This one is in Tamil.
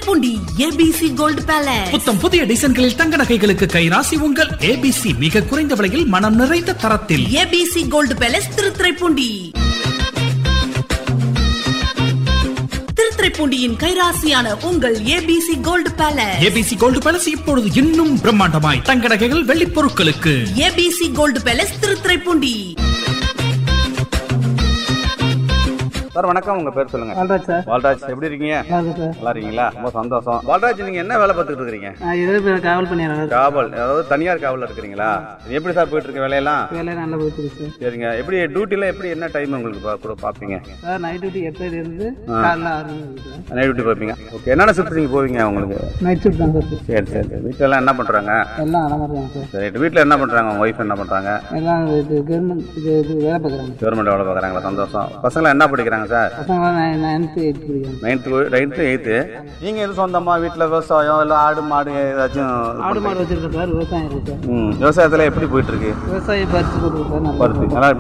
திருத்துறைப்பூண்டி ஏபிசி கோல்டு பேலஸ் புத்தம் புதிய டிசைன்களில் தங்க நகைகளுக்கு கைராசி உங்கள் ஏபிசி மிக குறைந்த விலையில் மனம் நிறைந்த தரத்தில் ஏபிசி கோல்டு பேலஸ் திருத்துறைப்பூண்டி திருத்துறைப்பூண்டியின் கைராசியான உங்கள் A B C gold palace A B C gold palace இப்பொழுது இன்னும் பிரம்மாண்டமாய் தங்க நகைகள் வெள்ளிப் பொருட்களுக்கு A B C gold palace Thiruthuraipoondi sir வணக்கம் உங்க பேர் சொல்லுங்க வாழ்றாஜ் சார் பால்ராஜ் எப்படி இருக்கீங்க வாழ்க்கை சார் நல்லா இருக்கீங்களா ரொம்ப சந்தோஷம் பால்ராஜ் நீங்க என்ன வேலை பார்த்துட்டு இருக்கீங்க நான் இருபது பேர் காவல் பண்ணிடுறேன் காவல் அதாவது தனியார் காவல்ல இருக்கிறீங்களா எப்படி சார் போயிட்டு இருக்க வேலையெல்லாம் வேலை நல்லா போயிட்டு இருக்கு சார் சரிங்க எப்படி டியூட்டில எப்படி என்ன டைம் உங்களுக்கு பா- கூட பார்ப்பீங்க சார் நைட் டியூட்டி எட்டரை இருந்து காலைல ஆறு மணி வரைக்கும் சார் நைட் டியூட்டி பார்ப்பீங்க ஓகே என்னென்ன ஷிஃப்ட் நீங்க போவீங்க உங்களுக்கு நைட் ஷிஃப்ட் தான் சார் சரி சரி சரி வீட்டில் எல்லாம் என்ன பண்றாங்க எல்லாம் நல்லா இருக்காங்க சார் சரி வீட்டில் என்ன பண்றாங்க உங்க ஒய்ஃப் என்ன பண்றாங்க எல்லாம் இது கவர்மெண்ட் இது இது வேலை பார்க்குறாங்க கவர்மெண்ட் வேலை பார்க்குறாங்களா சந்தோஷம் பசங்களாம் என்ன படிக்கிறாங்க சார் பசங்களாம் நைன் நைன்த்து எயிட் படிக்கிறாங்க நைன்த்து நைன்த்து எயித்து நீங்கள் எதுவும் சொந்தமா வீட்டில் விவசாயம் இல்லை ஆடு மாடு ஏதாச்சும் ஆடு மாடு வச்சிருக்கேன் சார் விவசாயம் இருக்கு சார் ம் விவசாயத்தில் எப்படி போயிட்டு இருக்கு விவசாயம் பறிச்சு போட்டுருக்கு சார் நல்லா பருத்தி நல்லா